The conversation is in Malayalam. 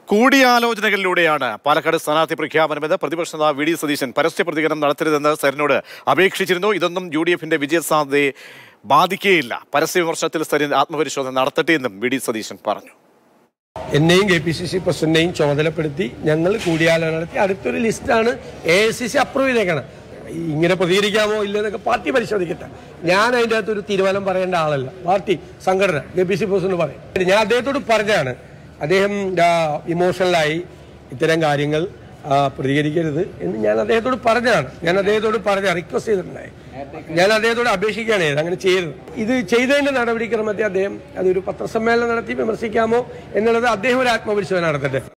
കൂടിയാലോചനകളിലൂടെയാണ് പാലക്കാട് സ്ഥാനാർത്ഥി പ്രഖ്യാപനമെന്ന് പ്രതിപക്ഷ നേതാവ് വി ഡി സതീശൻ പരസ്യ പ്രതികരണം നടത്തരുതെന്ന് സരിനോട് അപേക്ഷിച്ചിരുന്നു ഇതൊന്നും യു ഡി എഫിന്റെ വിജയസാധ്യതയെ ബാധിക്കുകയില്ല പരസ്യ വിമർശനത്തിൽ സരിൻ ആത്മപരിശോധന നടത്തട്ടെ എന്നും വി ഡി സതീശൻ പറഞ്ഞു എന്നെയും കെ പി സി സി പ്രസിഡന്റിനെയും ചുമതലപ്പെടുത്തി ഞങ്ങൾ കൂടിയാലോചന നടത്തി അടുത്തൊരു ലിസ്റ്റാണ് A I C C approve ചെയ്തേക്കണം ഇങ്ങനെ പ്രതികരിക്കാമോ ഇല്ലെന്നൊക്കെ പാർട്ടി പരിശോധിക്കട്ടെ ഞാൻ അതിൻ്റെ അകത്ത് ഒരു തീരുമാനം പറയേണ്ട ആളല്ല പാർട്ടി സംഘടന കെ പി സി പ്രസിഡന്റ് പറയും ഞാൻ അദ്ദേഹത്തോട് പറഞ്ഞാണ് അദ്ദേഹം ഇമോഷണലായി ഇത്തരം കാര്യങ്ങൾ ആ, പ്രതികരിക്കരുത് എന്ന് ഞാൻ അദ്ദേഹത്തോട് പറഞ്ഞതാണ് ഞാൻ അദ്ദേഹത്തോട് പറഞ്ഞ റിക്വസ്റ്റ് ചെയ്തിട്ടുണ്ടായി ഞാൻ അദ്ദേഹത്തോട് അപേക്ഷിക്കുകയാണ് ചെയ്തത് അങ്ങനെ ചെയ്യരുത് ഇത് ചെയ്തതിന്റെ നടപടിക്രമത്തെ അദ്ദേഹം അതൊരു പത്രസമ്മേളനം നടത്തി വിമർശിക്കാമോ എന്നുള്ളത് അദ്ദേഹം ഒരു ആത്മപരിശോധന നടത്തട്ടെ